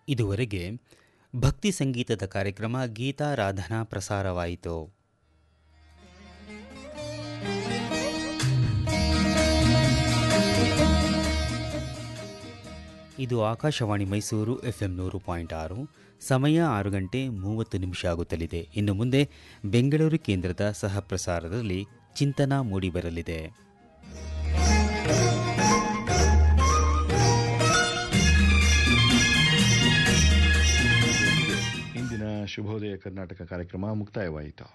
ಇದುವರೆಗೆ ಭಕ್ತಿ ಸಂಗೀತದ ಕಾರ್ಯಕ್ರಮ ಗೀತಾರಾಧನಾ ಪ್ರಸಾರವಾಯಿತು ಇದು ಆಕಾಶವಾಣಿ ಮೈಸೂರು ಎಫ್ ಎಂ ನೂರು ಪಾಯಿಂಟ್ ಆರು ಸಮಯ ಆರು ಗಂಟೆ ಮೂವತ್ತು ನಿಮಿಷ ಆಗುತ್ತಲಿದೆ ಇನ್ನು ಮುಂದೆ ಬೆಂಗಳೂರು ಕೇಂದ್ರದ ಸಹ ಪ್ರಸಾರದಲ್ಲಿ ಚಿಂತನ ಮೂಡಿಬರಲಿದೆ ಇಂದಿನ ಶುಭೋದಯ ಕರ್ನಾಟಕ ಕಾರ್ಯಕ್ರಮ ಮುಕ್ತಾಯವಾಯಿತು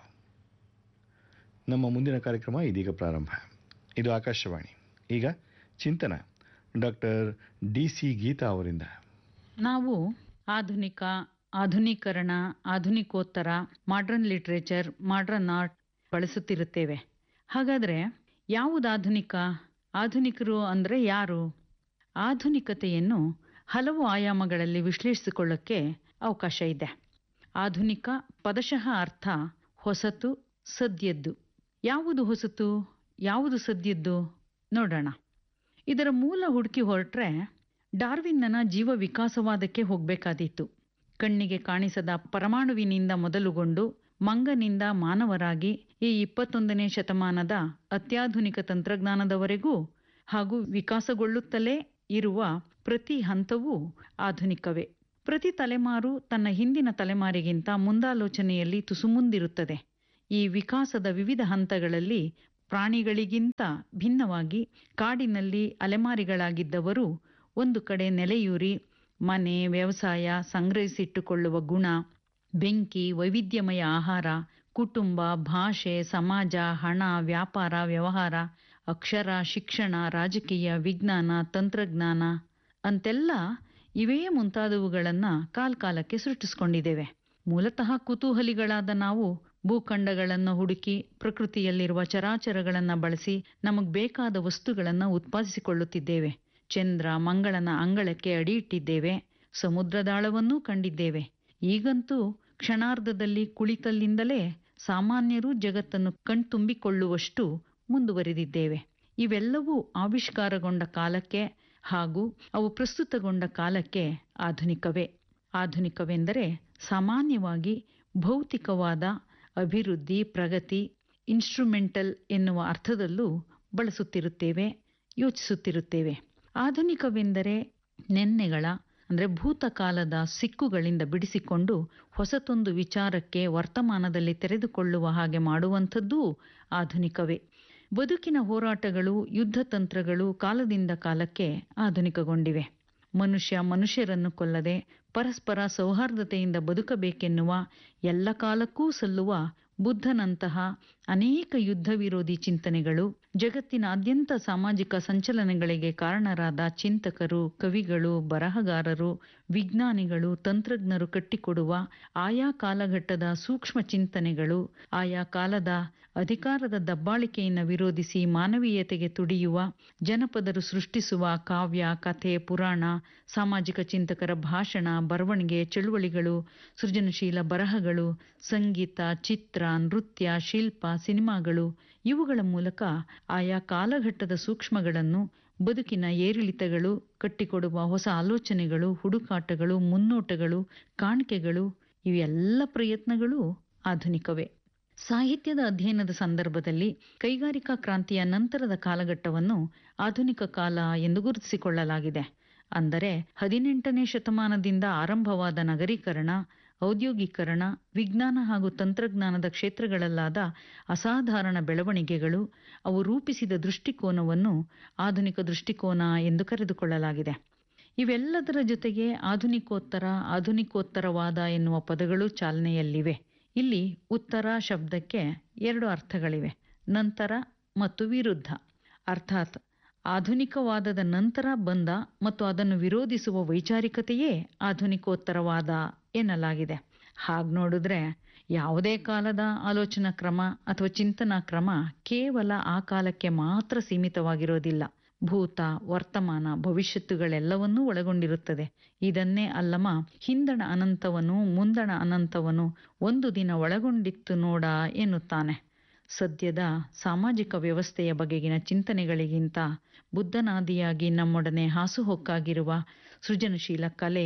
ನಮ್ಮ ಮುಂದಿನ ಕಾರ್ಯಕ್ರಮ ಇದೀಗ ಪ್ರಾರಂಭ ಇದು ಆಕಾಶವಾಣಿ ಈಗ ಚಿಂತನ ಡಾಕ್ಟರ್ ಡಿ ಸಿ ಗೀತಾ ಅವರಿಂದ ನಾವು ಆಧುನಿಕ ಆಧುನೀಕರಣ ಆಧುನಿಕೋತ್ತರ ಮಾಡ್ರನ್ ಲಿಟ್ರೇಚರ್ ಮಾಡ್ರನ್ ಆರ್ಟ್ ಬಳಸುತ್ತಿರುತ್ತೇವೆ ಹಾಗಾದರೆ ಯಾವುದು ಆಧುನಿಕ ಆಧುನಿಕರು ಅಂದರೆ ಯಾರು ಆಧುನಿಕತೆಯನ್ನು ಹಲವು ಆಯಾಮಗಳಲ್ಲಿ ವಿಶ್ಲೇಷಿಸಿಕೊಳ್ಳಕ್ಕೆ ಅವಕಾಶ ಇದೆ ಆಧುನಿಕ ಪದಶಃ ಅರ್ಥ ಹೊಸತು ಸದ್ಯದ್ದು ಯಾವುದು ಹೊಸತು ಯಾವುದು ಸದ್ಯದ್ದು ನೋಡೋಣ ಇದರ ಮೂಲ ಹುಡುಕಿ ಹೊರಟ್ರೆ ಡಾರ್ವಿನ್ನನ ಜೀವ ವಿಕಾಸವಾದಕ್ಕೆ ಹೋಗಬೇಕಾದೀತು ಕಣ್ಣಿಗೆ ಕಾಣಿಸದ ಪರಮಾಣುವಿನಿಂದ ಮೊದಲುಗೊಂಡು ಮಂಗನಿಂದ ಮಾನವರಾಗಿ ಈ ಇಪ್ಪತ್ತೊಂದನೇ ಶತಮಾನದ ಅತ್ಯಾಧುನಿಕ ತಂತ್ರಜ್ಞಾನದವರೆಗೂ ಹಾಗೂ ವಿಕಾಸಗೊಳ್ಳುತ್ತಲೇ ಇರುವ ಪ್ರತಿ ಹಂತವೂ ಆಧುನಿಕವೇ ಪ್ರತಿ ತಲೆಮಾರು ತನ್ನ ಹಿಂದಿನ ತಲೆಮಾರಿಗಿಂತ ಮುಂದಾಲೋಚನೆಯಲ್ಲಿ ತುಸುಮುಂದಿರುತ್ತದೆ ಈ ವಿಕಾಸದ ವಿವಿಧ ಹಂತಗಳಲ್ಲಿ ಪ್ರಾಣಿಗಳಿಗಿಂತ ಭಿನ್ನವಾಗಿ ಕಾಡಿನಲ್ಲಿ ಅಲೆಮಾರಿಗಳಾಗಿದ್ದವರು ಒಂದು ಕಡೆ ನೆಲೆಯೂರಿ ಮನೆ ವ್ಯವಸಾಯ ಸಂಗ್ರಹಿಸಿಟ್ಟುಕೊಳ್ಳುವ ಗುಣ ಬೆಂಕಿ ವೈವಿಧ್ಯಮಯ ಆಹಾರ ಕುಟುಂಬ ಭಾಷೆ ಸಮಾಜ ಹಣ ವ್ಯಾಪಾರ ವ್ಯವಹಾರ ಅಕ್ಷರ ಶಿಕ್ಷಣ ರಾಜಕೀಯ ವಿಜ್ಞಾನ ತಂತ್ರಜ್ಞಾನ ಅಂತೆಲ್ಲ ಇವೇ ಮುಂತಾದವುಗಳನ್ನು ಕಾಲ್ಕಾಲಕ್ಕೆ ಸೃಷ್ಟಿಸ್ಕೊಂಡಿದ್ದೇವೆ ಮೂಲತಃ ಕುತೂಹಲಿಗಳಾದ ನಾವು ಭೂಖಂಡಗಳನ್ನು ಹುಡುಕಿ ಪ್ರಕೃತಿಯಲ್ಲಿರುವ ಚರಾಚರಗಳನ್ನು ಬಳಸಿ ನಮಗೆ ಬೇಕಾದ ವಸ್ತುಗಳನ್ನು ಉತ್ಪಾದಿಸಿಕೊಳ್ಳುತ್ತಿದ್ದೇವೆ ಚಂದ್ರ ಮಂಗಳನ ಅಂಗಳಕ್ಕೆ ಅಡಿಯಿಟ್ಟಿದ್ದೇವೆ ಸಮುದ್ರದಾಳವನ್ನೂ ಕಂಡಿದ್ದೇವೆ ಈಗಂತೂ ಕ್ಷಣಾರ್ಧದಲ್ಲಿ ಕುಳಿತಲ್ಲಿಂದಲೇ ಸಾಮಾನ್ಯರು ಜಗತ್ತನ್ನು ಕಣ್ತುಂಬಿಕೊಳ್ಳುವಷ್ಟು ಮುಂದುವರೆದಿದ್ದೇವೆ ಇವೆಲ್ಲವೂ ಆವಿಷ್ಕಾರಗೊಂಡ ಕಾಲಕ್ಕೆ ಹಾಗೂ ಅವು ಪ್ರಸ್ತುತಗೊಂಡ ಕಾಲಕ್ಕೆ ಆಧುನಿಕವೇ ಆಧುನಿಕವೆಂದರೆ ಸಾಮಾನ್ಯವಾಗಿ ಭೌತಿಕವಾದ ಅಭಿವೃದ್ಧಿ ಪ್ರಗತಿ ಇನ್ಸ್ಟ್ರುಮೆಂಟಲ್ ಎನ್ನುವ ಅರ್ಥದಲ್ಲೂ ಬಳಸುತ್ತಿರುತ್ತೇವೆ ಯೋಚಿಸುತ್ತಿರುತ್ತೇವೆ ಆಧುನಿಕವೆಂದರೆ ನೆನ್ನೆಗಳ ಅಂದರೆ ಭೂತಕಾಲದ ಸಿಕ್ಕುಗಳಿಂದ ಬಿಡಿಸಿಕೊಂಡು ಹೊಸತೊಂದು ವಿಚಾರಕ್ಕೆ ವರ್ತಮಾನದಲ್ಲಿ ತೆರೆದುಕೊಳ್ಳುವ ಹಾಗೆ ಮಾಡುವಂಥದ್ದೂ ಆಧುನಿಕವೇ ಬದುಕಿನ ಹೋರಾಟಗಳು ಯುದ್ಧ ತಂತ್ರಗಳು ಕಾಲದಿಂದ ಕಾಲಕ್ಕೆ ಆಧುನಿಕಗೊಂಡಿವೆ ಮನುಷ್ಯ ಮನುಷ್ಯರನ್ನು ಕೊಲ್ಲದೆ ಪರಸ್ಪರ ಸೌಹಾರ್ದತೆಯಿಂದ ಬದುಕಬೇಕೆನ್ನುವ ಎಲ್ಲ ಕಾಲಕ್ಕೂ ಸಲ್ಲುವ ಬುದ್ಧನಂತಹ ಅನೇಕ ಯುದ್ಧ ವಿರೋಧಿ ಚಿಂತನೆಗಳು ಜಗತ್ತಿನಾದ್ಯಂತ ಸಾಮಾಜಿಕ ಸಂಚಲನಗಳಿಗೆ ಕಾರಣರಾದ ಚಿಂತಕರು ಕವಿಗಳು ಬರಹಗಾರರು ವಿಜ್ಞಾನಿಗಳು ತಂತ್ರಜ್ಞರು ಕಟ್ಟಿಕೊಡುವ ಆಯಾ ಕಾಲಘಟ್ಟದ ಸೂಕ್ಷ್ಮ ಚಿಂತನೆಗಳು ಆಯಾ ಕಾಲದ ಅಧಿಕಾರದ ದಬ್ಬಾಳಿಕೆಯನ್ನು ವಿರೋಧಿಸಿ ಮಾನವೀಯತೆಗೆ ತುಡಿಯುವ ಜನಪದರು ಸೃಷ್ಟಿಸುವ ಕಾವ್ಯ ಕಥೆ ಪುರಾಣ ಸಾಮಾಜಿಕ ಚಿಂತಕರ ಭಾಷಣ ಬರವಣಿಗೆ ಚಳುವಳಿಗಳು ಸೃಜನಶೀಲ ಬರಹಗಳು ಸಂಗೀತ ಚಿತ್ರ ನೃತ್ಯ ಶಿಲ್ಪ ಸಿನಿಮಾಗಳು ಇವುಗಳ ಮೂಲಕ ಆಯಾ ಕಾಲಘಟ್ಟದ ಸೂಕ್ಷ್ಮಗಳನ್ನು ಬದುಕಿನ ಏರಿಳಿತಗಳು ಕಟ್ಟಿಕೊಡುವ ಹೊಸ ಆಲೋಚನೆಗಳು ಹುಡುಕಾಟಗಳು ಮುನ್ನೋಟಗಳು ಕಾಣಿಕೆಗಳು ಇವೆಲ್ಲ ಪ್ರಯತ್ನಗಳು ಆಧುನಿಕವೇ ಸಾಹಿತ್ಯದ ಅಧ್ಯಯನದ ಸಂದರ್ಭದಲ್ಲಿ ಕೈಗಾರಿಕಾ ಕ್ರಾಂತಿಯ ನಂತರದ ಕಾಲಘಟ್ಟವನ್ನು ಆಧುನಿಕ ಕಾಲ ಎಂದು ಗುರುತಿಸಿಕೊಳ್ಳಲಾಗಿದೆ ಅಂದರೆ ಹದಿನೆಂಟನೇ ಶತಮಾನದಿಂದ ಆರಂಭವಾದ ನಗರೀಕರಣ ಔದ್ಯೋಗೀಕರಣ ವಿಜ್ಞಾನ ಹಾಗೂ ತಂತ್ರಜ್ಞಾನದ ಕ್ಷೇತ್ರಗಳಲ್ಲಾದ ಅಸಾಧಾರಣ ಬೆಳವಣಿಗೆಗಳು ಅವು ರೂಪಿಸಿದ ದೃಷ್ಟಿಕೋನವನ್ನು ಆಧುನಿಕ ದೃಷ್ಟಿಕೋನ ಎಂದು ಕರೆದುಕೊಳ್ಳಲಾಗಿದೆ ಇವೆಲ್ಲದರ ಜೊತೆಗೆ ಆಧುನಿಕೋತ್ತರ ಆಧುನಿಕೋತ್ತರವಾದ ಎನ್ನುವ ಪದಗಳು ಚಾಲನೆಯಲ್ಲಿವೆ ಇಲ್ಲಿ ಉತ್ತರ ಶಬ್ದಕ್ಕೆ ಎರಡು ಅರ್ಥಗಳಿವೆ ನಂತರ ಮತ್ತು ವಿರುದ್ಧ ಅರ್ಥಾತ್ ಆಧುನಿಕವಾದದ ನಂತರ ಬಂದ ಮತ್ತು ಅದನ್ನು ವಿರೋಧಿಸುವ ವೈಚಾರಿಕತೆಯೇ ಆಧುನಿಕೋತ್ತರವಾದ ಎನ್ನಲಾಗಿದೆ ಹಾಗೆ ನೋಡಿದ್ರೆ ಯಾವುದೇ ಕಾಲದ ಆಲೋಚನಾ ಕ್ರಮ ಅಥವಾ ಚಿಂತನಾ ಕ್ರಮ ಕೇವಲ ಆ ಕಾಲಕ್ಕೆ ಮಾತ್ರ ಸೀಮಿತವಾಗಿರೋದಿಲ್ಲ ಭೂತ ವರ್ತಮಾನ ಭವಿಷ್ಯತ್ತುಗಳೆಲ್ಲವನ್ನೂ ಒಳಗೊಂಡಿರುತ್ತದೆ ಇದನ್ನೇ ಅಲ್ಲಮ ಹಿಂದಣ ಅನಂತವನು ಮುಂದಣ ಅನಂತವನು ಒಂದು ದಿನ ಒಳಗೊಂಡಿತ್ತು ನೋಡ ಎನ್ನುತ್ತಾನೆ ಸದ್ಯದ ಸಾಮಾಜಿಕ ವ್ಯವಸ್ಥೆಯ ಬಗೆಗಿನ ಚಿಂತನೆಗಳಿಗಿಂತ ಬುದ್ಧನಾದಿಯಾಗಿ ನಮ್ಮೊಡನೆ ಹಾಸುಹೊಕ್ಕಾಗಿರುವ ಸೃಜನಶೀಲ ಕಲೆ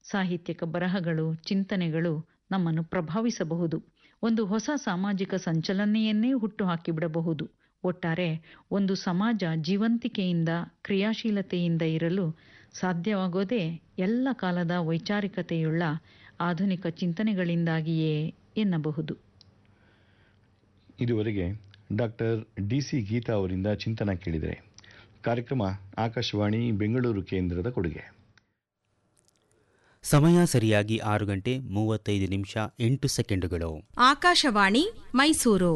ಸಾಹಿತ್ಯಿಕ ಬರಹಗಳು ಚಿಂತನೆಗಳು ನಮ್ಮನ್ನು ಪ್ರಭಾವಿಸಬಹುದು ಒಂದು ಹೊಸ ಸಾಮಾಜಿಕ ಸಂಚಲನೆಯನ್ನೇ ಹುಟ್ಟು ಹಾಕಿಬಿಡಬಹುದು ಒಟ್ಟಾರೆ ಒಂದು ಸಮಾಜ ಜೀವಂತಿಕೆಯಿಂದ ಕ್ರಿಯಾಶೀಲತೆಯಿಂದ ಇರಲು ಸಾಧ್ಯವಾಗೋದೇ ಎಲ್ಲ ಕಾಲದ ವೈಚಾರಿಕತೆಯುಳ್ಳ ಆಧುನಿಕ ಚಿಂತನೆಗಳಿಂದಾಗಿಯೇ ಎನ್ನಬಹುದು ಇದುವರೆಗೆ ಡಾಕ್ಟರ್ ಡಿ ಸಿ ಗೀತಾ ಅವರಿಂದ ಚಿಂತನ ಕೇಳಿದರೆ ಕಾರ್ಯಕ್ರಮ ಆಕಾಶವಾಣಿ ಬೆಂಗಳೂರು ಕೇಂದ್ರದ ಕೊಡುಗೆ ಸಮಯ ಸರಿಯಾಗಿ ಆರು ಗಂಟೆ ಮೂವತ್ತೈದು ನಿಮಿಷ ಎಂಟು ಸೆಕೆಂಡುಗಳು ಆಕಾಶವಾಣಿ ಮೈಸೂರು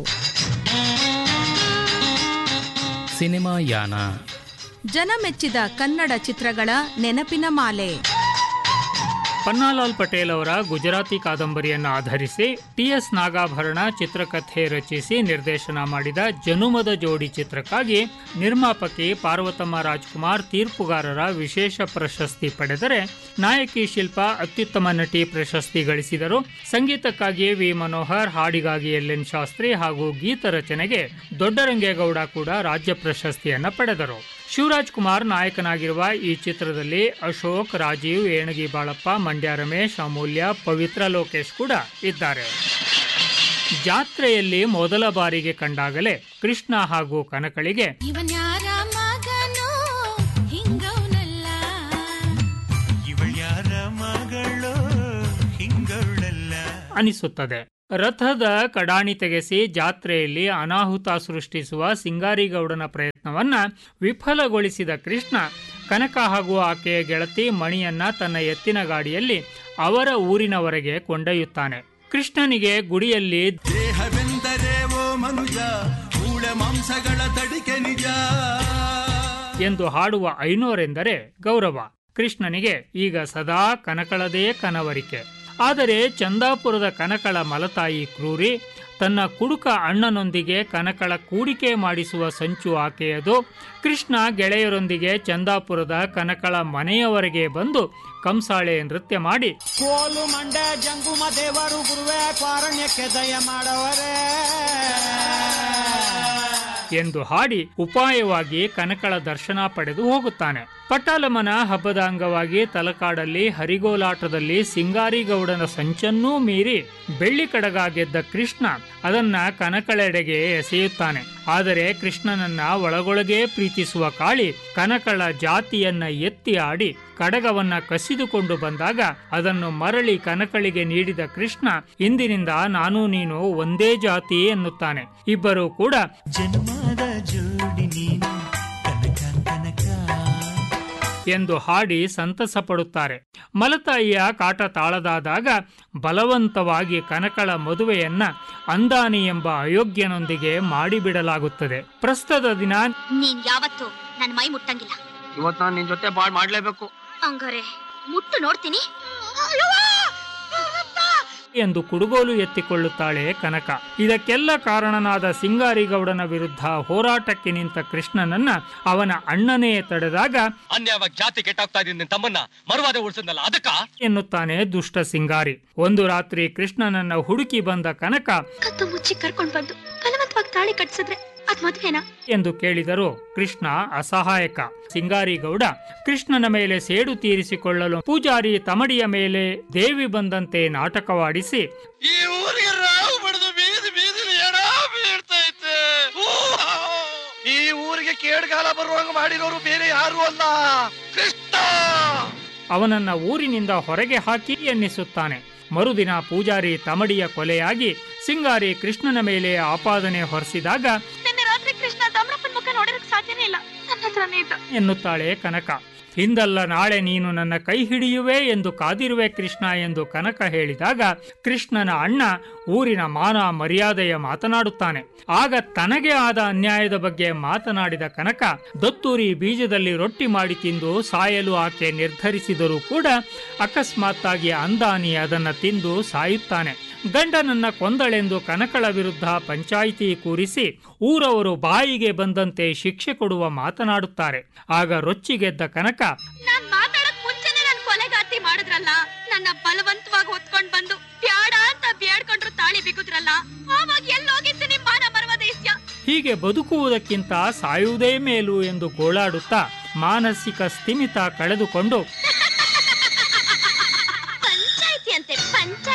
ಸಿನಿಮಾ ಯಾನ ಜನಮೆಚ್ಚಿದ ಕನ್ನಡ ಚಿತ್ರಗಳ ನೆನಪಿನ ಮಾಲೆ ಪನ್ನಾಲಾಲ್ ಪಟೇಲ್ ಅವರ ಗುಜರಾತಿ ಕಾದಂಬರಿಯನ್ನು ಆಧರಿಸಿ ಟಿ ಎಸ್ ನಾಗಾಭರಣ ಚಿತ್ರಕಥೆ ರಚಿಸಿ ನಿರ್ದೇಶನ ಮಾಡಿದ ಜನುಮದ ಜೋಡಿ ಚಿತ್ರಕ್ಕಾಗಿ ನಿರ್ಮಾಪಕಿ ಪಾರ್ವತಮ್ಮ ರಾಜ್ಕುಮಾರ್ ತೀರ್ಪುಗಾರರ ವಿಶೇಷ ಪ್ರಶಸ್ತಿ ಪಡೆದರೆ ನಾಯಕಿ ಶಿಲ್ಪ ಅತ್ಯುತ್ತಮ ನಟಿ ಪ್ರಶಸ್ತಿ ಗಳಿಸಿದರು ಸಂಗೀತಕ್ಕಾಗಿ ವಿ ಮನೋಹರ್ ಹಾಡಿಗಾಗಿ ಎಲ್ ಎನ್ ಶಾಸ್ತ್ರಿ ಹಾಗೂ ಗೀತ ರಚನೆಗೆ ದೊಡ್ಡರಂಗೇಗೌಡ ಕೂಡ ರಾಜ್ಯ ಪ್ರಶಸ್ತಿಯನ್ನ ಪಡೆದರು ಶಿವರಾಜ್ ಕುಮಾರ್ ನಾಯಕನಾಗಿರುವ ಈ ಚಿತ್ರದಲ್ಲಿ ಅಶೋಕ್ ರಾಜೀವ್ ಏಣಗಿ ಬಾಳಪ್ಪ ಮಂಡ್ಯ ರಮೇಶ್ ಅಮೂಲ್ಯ ಪವಿತ್ರ ಲೋಕೇಶ್ ಕೂಡ ಇದ್ದಾರೆ ಜಾತ್ರೆಯಲ್ಲಿ ಮೊದಲ ಬಾರಿಗೆ ಕಂಡಾಗಲೇ ಕೃಷ್ಣ ಹಾಗೂ ಕನಕಳಿಗೆ ಇವನ್ಯಾರ ಮಗನೋ ಹಿಂಗವನಲ್ಲ ಇವಳ್ಯಾರ ಮಗಳು ಹಿಂಗವಳಲ್ಲ ಅನಿಸುತ್ತದೆ ರಥದ ಕಡಾಣಿ ತೆಗೆಸಿ ಜಾತ್ರೆಯಲ್ಲಿ ಅನಾಹುತ ಸೃಷ್ಟಿಸುವ ಸಿಂಗಾರಿಗೌಡನ ಪ್ರಯತ್ನವನ್ನ ವಿಫಲಗೊಳಿಸಿದ ಕೃಷ್ಣ ಕನಕ ಹಾಗೂ ಆಕೆಯ ಗೆಳತಿ ಮಣಿಯನ್ನ ತನ್ನ ಎತ್ತಿನ ಗಾಡಿಯಲ್ಲಿ ಅವರ ಊರಿನವರೆಗೆ ಕೊಂಡೊಯ್ಯುತ್ತಾನೆ ಕೃಷ್ಣನಿಗೆ ಗುಡಿಯಲ್ಲಿ ದೇಹವೆಂದರೆ ಓ ಮನುಜ ಮೂಳೆ ಮಾಂಸಗಳ ತಡಿಕೆ ನಿಜ ಎಂದು ಹಾಡುವ ಐನೋರೆಂದರೆ ಗೌರವ ಕೃಷ್ಣನಿಗೆ ಈಗ ಸದಾ ಕನಕಳದೇ ಕನವರಿಕೆ ಆದರೆ ಚಂದಾಪುರದ ಕನಕಳ ಮಲತಾಯಿ ಕ್ರೂರಿ ತನ್ನ ಕುಡುಕ ಅಣ್ಣನೊಂದಿಗೆ ಕನಕಳ ಕೂಡಿಕೆ ಮಾಡಿಸುವ ಸಂಚು ಆಕೆಯದು ಕೃಷ್ಣ ಗೆಳೆಯರೊಂದಿಗೆ ಚಂದಾಪುರದ ಕನಕಳ ಮನೆಯವರೆಗೆ ಬಂದು ಕಂಸಾಳೆ ನೃತ್ಯ ಮಾಡಿ ಕೋಲು ಮಂಡೆ ಜಂಗುಮ ದೇವರು ಗುರುವೇ ಪಾರಣ್ಯಕ್ಕೆ ದಯ ಮಾಡವರೇ ಎಂದು ಹಾಡಿ ಉಪಾಯವಾಗಿ ಕನಕಳ ದರ್ಶನ ಪಡೆದು ಹೋಗುತ್ತಾನೆ ಪಟ್ಟಾಲಮ್ಮನ ಹಬ್ಬದ ಅಂಗವಾಗಿ ತಲಕಾಡಲ್ಲಿ ಹರಿಗೋಲಾಟದಲ್ಲಿ ಸಿಂಗಾರಿಗೌಡನ ಸಂಚನ್ನೂ ಮೀರಿ ಬೆಳ್ಳಿ ಕಡಗ ಗೆದ್ದ ಕೃಷ್ಣ ಅದನ್ನ ಕನಕಳೆಡೆಗೆ ಎಸೆಯುತ್ತಾನೆ ಆದರೆ ಕೃಷ್ಣನನ್ನ ಒಳಗೊಳಗೇ ಪ್ರೀತಿಸುವ ಕಾಳಿ ಕನಕಳ ಜಾತಿಯನ್ನ ಎತ್ತಿ ಆಡಿ ಕಡಗವನ್ನ ಕಸಿದುಕೊಂಡು ಬಂದಾಗ ಅದನ್ನು ಮರಳಿ ಕನಕಳಿಗೆ ನೀಡಿದ ಕೃಷ್ಣ ಇಂದಿನಿಂದ ನಾನು ನೀನು ಒಂದೇ ಜಾತಿ ಎನ್ನುತ್ತಾನೆ ಇಬ್ಬರೂ ಕೂಡ ಜನ್ಮದ ಜೋಡಿ ನೀನು ಕನಕ ಕನಕ ಎಂದು ಹಾಡಿ ಸಂತಸ ಪಡುತ್ತಾರೆ ಮಲತಾಯಿಯ ಕಾಟ ತಾಳದಾದಾಗ ಬಲವಂತವಾಗಿ ಕನಕಳ ಮದುವೆಯನ್ನ ಅಂದಾನಿ ಎಂಬ ಅಯೋಗ್ಯನೊಂದಿಗೆ ಮಾಡಿಬಿಡಲಾಗುತ್ತದೆ ಪ್ರಸ್ತುತ ದಿನ ನೀನ್ ಯಾವತ್ತು ನನ್ ಮೈ ಮುಟ್ಟಂಗಿಲ್ಲ ಇವತ್ತು ನಾನು ನಿನ್ ಜೊತೆ ಬಾಳ್ ಮಾಡ್ಲೇಬೇಕು ಹಂಗಾರೆ ಮುಟ್ಟು ನೋಡ್ತೀನಿ ಎಂದು ಕುಡುಗೋಲು ಎತ್ತಿಕೊಳ್ಳುತ್ತಾಳೆ ಕನಕ ಇದಕ್ಕೆಲ್ಲ ಕಾರಣನಾದ ಸಿಂಗಾರಿಗೌಡನ ವಿರುದ್ಧ ಹೋರಾಟಕ್ಕೆ ನಿಂತ ಕೃಷ್ಣನನ್ನ ಅವನ ಅಣ್ಣನೇ ತಡೆದಾಗ ಅನ್ಯವಾಗಿ ಜಾತಿ ಕೆಟ್ಟಾಗ್ತಾ ಇದ್ದೀನಿ ನಿನ್ ತಮ್ಮನ್ನ ಮರುವಾದ ಉಳಿಸಿದ್ನಲ್ಲ ಅದಕ್ಕ ಎನ್ನುತ್ತಾನೆ ದುಷ್ಟ ಸಿಂಗಾರಿ ಒಂದು ರಾತ್ರಿ ಕೃಷ್ಣನನ್ನ ಹುಡುಕಿ ಬಂದ ಕನಕ ಕತ್ತು ಮುಚ್ಚಿ ಕರ್ಕೊಂಡ್ ಬಂದು ಬಲವಂತವಾಗಿ ತಾಳಿ ಕಟ್ಸಿದ್ರೆ ಅದ್ ಮದ್ವೆನಾ ಎಂದು ಕೇಳಿದರು ಕೃಷ್ಣ ಅಸಹಾಯಕ ಸಿಂಗಾರಿಗೌಡ ಕೃಷ್ಣನ ಮೇಲೆ ಸೇಡು ತೀರಿಸಿಕೊಳ್ಳಲು ಪೂಜಾರಿ ತಮಡಿಯ ಮೇಲೆ ದೇವಿ ಬಂದಂತೆ ನಾಟಕವಾಡಿಸಿ ಈ ಊರಿಗೆ ರಾವು ಬಡ್ದು ಬೀದಿ ಬೀದಿಲಿ ಎಡ ಬೀಳ್ತೈತೆ ಈ ಊರಿಗೆ ಕೇಡ್ಗಾಲ ಬರುವಂಗ ಮಾಡಿರೋರು ಬೇರೆ ಯಾರು ಅಲ್ಲ ಕೃಷ್ಣ ಅವನನ್ನ ಊರಿನಿಂದ ಹೊರಗೆ ಹಾಕಿ ಎನ್ನಿಸುತ್ತಾನೆ ಮರುದಿನ ಪೂಜಾರಿ ತಮಡಿಯ ಕೊಲೆಯಾಗಿ ಸಿಂಗಾರಿ ಕೃಷ್ಣನ ಮೇಲೆ ಆಪಾದನೆ ಹೊರಿಸಿದಾಗ ನಿನ್ನೆ ರಾತ್ರಿ ಕೃಷ್ಣ ತಮ್ರಪ್ಪನ ಮುಖ ನೋಡಿರಕ್ ಸಾಧ್ಯನೇ ಇಲ್ಲ ನನ್ನ ಹತ್ರನೇ ಇದ್ದ ಎನ್ನುತ್ತಾಳೆ ಕನಕ ಹಿಂದಲ್ಲ ನಾಳೆ ನೀನು ನನ್ನ ಕೈ ಹಿಡಿಯುವೆ ಎಂದು ಕಾದಿರುವೆ ಕೃಷ್ಣ ಎಂದು ಕನಕ ಹೇಳಿದಾಗ ಕೃಷ್ಣನ ಅಣ್ಣ ಊರಿನ ಮಾನ ಮರ್ಯಾದೆಯ ಮಾತನಾಡುತ್ತಾನೆ ಆಗ ತನಗೆ ಆದ ಅನ್ಯಾಯದ ಬಗ್ಗೆ ಮಾತನಾಡಿದ ಕನಕ ದತ್ತೂರಿ ಬೀಜದಲ್ಲಿ ರೊಟ್ಟಿ ಮಾಡಿ ತಿಂದು ಸಾಯಲು ಆಕೆ ನಿರ್ಧರಿಸಿದರೂ ಕೂಡ ಅಕಸ್ಮಾತ್ತಾಗಿ ಅಂದಾನಿ ಅದನ್ನ ತಿಂದು ಸಾಯುತ್ತಾನೆ ಗಂಡನನ್ನ ಕೊಂದಳೆಂದು ಕನಕಳ ವಿರುದ್ಧ ಪಂಚಾಯಿತಿ ಕೂರಿಸಿ ಊರವರು ಬಾಯಿಗೆ ಬಂದಂತೆ ಶಿಕ್ಷೆ ಕೊಡುವ ಮಾತನಾಡುತ್ತಾರೆ ಆಗ ರೊಚ್ಚಿಗೆದ್ದ ಕನಕ ನಾನ್ ಮಾತಾಡಕ್ ಮುಂಚೆನೆ ನನ್ ಕೊಲೆಗಾತಿ ಮಾಡಿದ್ರಲ್ಲ ನನ್ನ ಬಲವಂತವಾಗಿ ಹೊತ್ಕೊಂಡ್ ಬಂದು ಬ್ಯಾಡ ಅಂತ ಬೇಡ್ಕೊಂಡ್ರು ತಾಳಿ ಬಿಗುದ್ರಲ್ಲ ಆವಾಗ ಎಲ್ಲೋಗಿತ್ತು ನಿಮ್ ಮಾನ ಮರ್ವದೇಶ್ಯ ಹೀಗೆ ಬದುಕುವುದಕ್ಕಿಂತ ಸಾಯುವುದೇ ಮೇಲು ಎಂದು ಗೋಳಾಡುತ್ತಾ ಮಾನಸಿಕ ಸ್ಥಿಮಿತ ಕಳೆದುಕೊಂಡು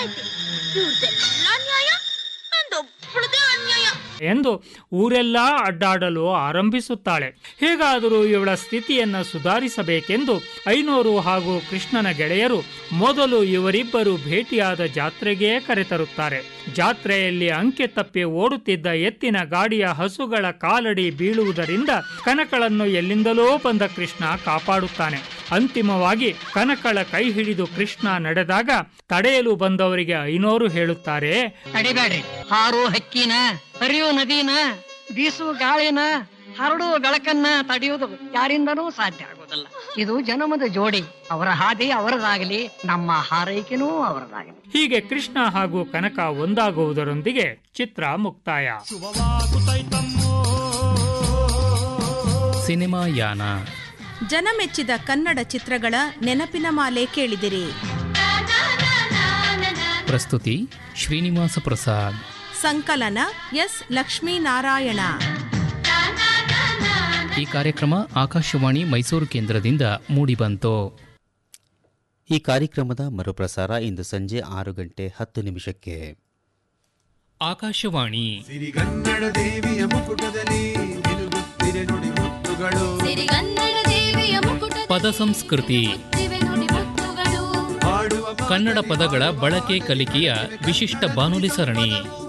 ಐತಿ ಇವ್ರದೆಲ್ಲ ನ್ಯಾಯ ನಂದೊಬ್ಬಳದೇ ಅನ್ಯಾಯ ಎಂದು ಊರೆಲ್ಲ ಅಡ್ಡಾಡಲು ಆರಂಭಿಸುತ್ತಾಳೆ ಹೇಗಾದರೂ ಇವಳ ಸ್ಥಿತಿಯನ್ನು ಸುಧಾರಿಸಬೇಕೆಂದು ಐನೂರು ಹಾಗೂ ಕೃಷ್ಣನ ಗೆಳೆಯರು ಮೊದಲು ಇವರಿಬ್ಬರು ಭೇಟಿಯಾದ ಜಾತ್ರೆಗೆ ಕರೆತರುತ್ತಾರೆ ಜಾತ್ರೆಯಲ್ಲಿ ಅಂಕೆ ತಪ್ಪಿ ಓಡುತ್ತಿದ್ದ ಎತ್ತಿನ ಗಾಡಿಯ ಹಸುಗಳ ಕಾಲಡಿ ಬೀಳುವುದರಿಂದ ಕನಕಳನ್ನು ಎಲ್ಲಿಂದಲೋ ಬಂದ ಕೃಷ್ಣ ಕಾಪಾಡುತ್ತಾನೆ ಅಂತಿಮವಾಗಿ ಕನಕಳ ಕೈ ಹಿಡಿದು ಕೃಷ್ಣ ನಡೆದಾಗ ತಡೆಯಲು ಬಂದವರಿಗೆ ಐನೋರು ಹೇಳುತ್ತಾರೆ ತಡಿಬೇಡ್ರಿ ಹಾರೋ ಹಕ್ಕಿನ ಹರಿಯೋ ನದಿನ ಬೀಸುವ ಗಾಳಿನ ಹರಡುವ ಬೆಳಕನ್ನ ತಡೆಯುವುದು ಯಾರಿಂದನೂ ಸಾಧ್ಯ ಆಗೋದಿಲ್ಲ ಇದು ಜನ್ಮದ ಜೋಡಿ ಅವರ ಹಾದಿ ಅವರದಾಗಲಿ ನಮ್ಮ ಹಾರೈಕೆನೂ ಅವರದಾಗಲಿ ಹೀಗೆ ಕೃಷ್ಣ ಹಾಗೂ ಕನಕ ಒಂದಾಗುವುದರೊಂದಿಗೆ ಚಿತ್ರ ಮುಕ್ತಾಯ ಸಿನಿಮಾ ಯಾನ ಜನಮೆಚ್ಚಿದ ಕನ್ನಡ ಚಿತ್ರಗಳ ನೆನಪಿನ ಮಾಲೆ ಕೇಳಿದಿರಿ ಪ್ರಸ್ತುತಿ ಶ್ರೀನಿವಾಸ ಪ್ರಸಾದ್ ಸಂಕಲನ ಎಸ್ ಲಕ್ಷ್ಮೀನಾರಾಯಣ ಈ ಕಾರ್ಯಕ್ರಮ ಆಕಾಶವಾಣಿ ಮೈಸೂರು ಕೇಂದ್ರದಿಂದ ಮೂಡಿಬಂತು ಈ ಕಾರ್ಯಕ್ರಮದ ಮರುಪ್ರಸಾರ ಇಂದು ಸಂಜೆ ಆರು ಗಂಟೆ ಹತ್ತು ನಿಮಿಷಕ್ಕೆ ಆಕಾಶವಾಣಿ ಸಿರಿಗನ್ನಡ ದೇವಿಯ ಮುಕುಟದಲ್ಲಿ ನಿಲುಗುತ್ತಿರೆ ನುಡಿ ಮುತ್ತುಗಳು ಸಿರಿಗನ್ನಡ ದೇವಿಯ ಮುಕುಟ ಪದ ಸಂಸ್ಕೃತಿ ನುಡಿ ಮುತ್ತುಗಳು ಹಾಡುವ ಕನ್ನಡ ಪದಗಳ ಬಳಕೆ ಕಲಿಕೆಯ ವಿಶಿಷ್ಟ ಬಾನುಲಿ ಸರಣಿ